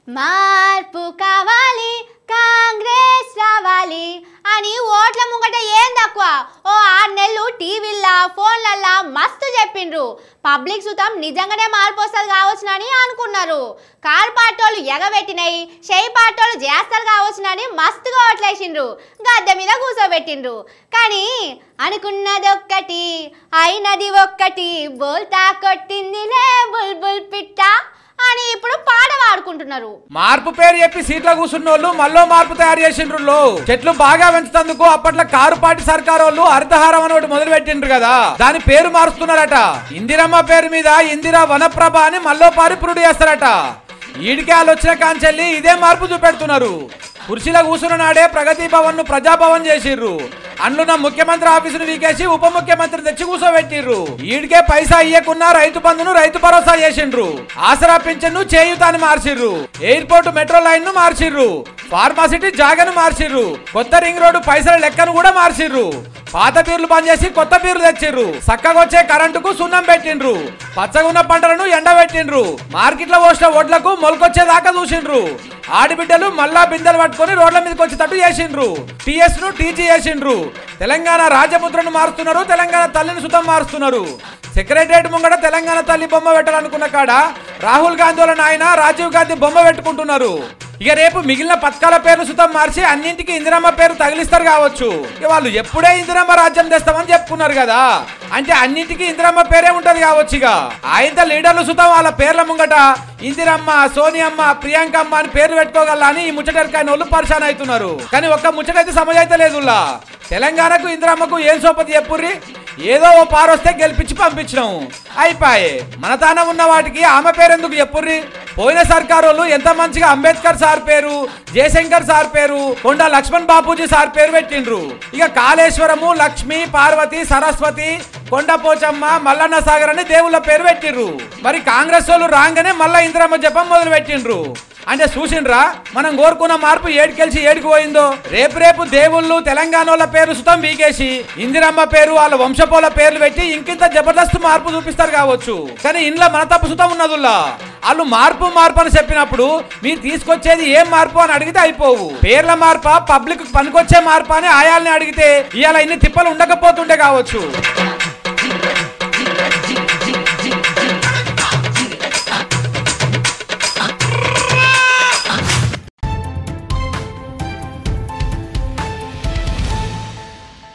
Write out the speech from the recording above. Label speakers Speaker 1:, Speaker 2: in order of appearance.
Speaker 1: మార్పు కావాలి కాంగ్రెస్ రావాలి అని ఓట్ల ముంగట ఏం తక్కువ ఓ ఆరు నెలలు టీవీల్లా ఫోన్లల్లా మస్తు చెప్పిండ్రు పబ్లిక్ సుతం నిజంగానే మార్పు వస్తుంది కావచ్చునని అనుకున్నారు కార్ పాటోళ్ళు ఎగబెట్టినాయి షెయి పాటోళ్ళు చేస్తారు కావచ్చునని మస్తుగా ఓట్లేసిండ్రు గద్దె మీద కూర్చోబెట్టిండ్రు కానీ అనుకున్నదొక్కటి అయినది ఒక్కటి బోల్తా కొట్టిందిలే బుల్బుల్ పిట్ట అని ఇప్పుడు పాట పాడుకుంటున్నారు
Speaker 2: మార్పు పేరు చెప్పి సీట్ల కూర్చున్నోళ్ళు మళ్ళీ మార్పు తయారు చేసిండ్రు లో. చెట్లు బాగా పెంచుతందుకు అప్పట్లో కారు పాటి సర్కార్ వాళ్ళు హరితహారం అని ఒకటి మొదలు పెట్టిండ్రు కదా దాని పేరు మారుస్తున్నారట ఇందిరమ్మ పేరు మీద ఇందిరా వనప్రభ అని మళ్ళీ పారిపురుడు చేస్తారట ఈడికే వాళ్ళు వచ్చిన కాంచెల్లి ఇదే మార్పు చూపెడుతున్నారు కుర్చీలో కూర్చున్న నాడే ప్రగతి భవన్ ను ప్రజాభవన్ చేసిర్రు అందులో ముఖ్యమంత్రి ఆఫీసును వీకేసి ఉప ముఖ్యమంత్రి తెచ్చి కూర్చోబెట్టిర్రు ఈడికే పైసా ఇయ్యకున్నా రైతు బంధును రైతు భరోసా చేసిండ్రు ఆసరా పింఛన్ను చేయుతాని మార్చిర్రు ఎయిర్పోర్ట్ మెట్రో లైన్ ను మార్చిర్రు ఫార్మాసిటీ జాగను మార్చిర్రు కొత్త రింగ్ రోడ్డు పైసల లెక్కను కూడా మార్చిర్రు పాత పీర్లు బంద్ చేసి కొత్త పీర్లు తెచ్చిర్రు చక్కగొచ్చే కరెంటుకు సున్నం పెట్టిండ్రు పచ్చగున్న పంటలను ఎండబెట్టిండ్రు మార్కెట్లో పోసిన ఓట్లకు మొలకొచ్చేదాకా చూసిండ్రు ఆడిబిడ్డలు మళ్ళా బిందెలు పట్టుకొని రోడ్ల మీదకి వచ్చేటట్టు చేసిండ్రు టిఎస్ ను టీజీ చేసిండ్రు తెలంగాణ రాజముద్రను మారుస్తున్నారు తెలంగాణ తల్లిని సుతం మారుస్తున్నారు సెక్రటరియట్ ముంగట తెలంగాణ తల్లి బొమ్మ పెట్టాలనుకున్న కాడ రాహుల్ గాంధీ వాళ్ళ నాయన రాజీవ్ గాంధీ బొమ్మ పెట్టుకుంటున్నారు ఇక రేపు మిగిలిన పథకాల పేర్లు సుతం మార్చి అన్నింటికి ఇందిరమ్మ పేరు తగిలిస్తారు కావచ్చు ఇక వాళ్ళు ఎప్పుడే ఇందిరమ్మ రాజ్యం తెస్తామని చెప్పుకున్నారు కదా అంటే అన్నింటికి ఇందిరమ్మ పేరే ఉంటది కావచ్చు ఇక ఆయన లీడర్లు సుతం వాళ్ళ పేర్ల ముంగట ఇందిరమ్మ సోనియమ్మ ప్రియాంకమ్మ అని పేర్లు పెట్టుకోగల అని ఈ ముచ్చటరికాయన వాళ్ళు పరిశాన్ అవుతున్నారు కానీ ఒక్క ముచ్చటైతే సమజ్ అయితే లేదు తెలంగాణకు ఇందిరమ్మకు ఏం సోపతి చెప్పుర్రి ఏదో ఓ పారొస్తే గెలిపించి పంపించినాం అయిపోయే మన తాన ఉన్న వాటికి ఆమె పేరు ఎందుకు చెప్పుర్రి పోయిన సర్కారోళ్ళు ఎంత మంచిగా అంబేద్కర్ సార్ పేరు జయశంకర్ సార్ పేరు కొండ లక్ష్మణ్ బాపూజీ సార్ పేరు పెట్టిండ్రు ఇక కాళేశ్వరము లక్ష్మి పార్వతి సరస్వతి కొండ పోచమ్మ మల్లన్న సాగర్ అని దేవుళ్ళ పేరు పెట్టిండ్రు మరి కాంగ్రెస్ వాళ్ళు రాగానే మళ్ళా ఇందిరమ్మ జపం మొదలు పెట్టిండ్రు అంటే చూసిండ్రా మనం కోరుకున్న మార్పు ఏడికెలిసి ఏడికి పోయిందో రేపు రేపు దేవుళ్ళు తెలంగాణ పేరు సుతం వీకేసి ఇందిరమ్మ పేరు వాళ్ళ వంశపోల పేర్లు పెట్టి ఇంకింత జబర్దస్త్ మార్పు చూపిస్తారు కావచ్చు కానీ ఇంట్లో మన తప్పు సుతం ఉన్నదుల్లా వాళ్ళు మార్పు మార్పు అని చెప్పినప్పుడు మీరు తీసుకొచ్చేది ఏం మార్పు అని అడిగితే అయిపోవు పేర్ల మార్ప పబ్లిక్ పనికొచ్చే మార్పు అని ఆయాల్ని అడిగితే ఇవాళ ఇన్ని తిప్పలు ఉండకపోతుండే కావచ్చు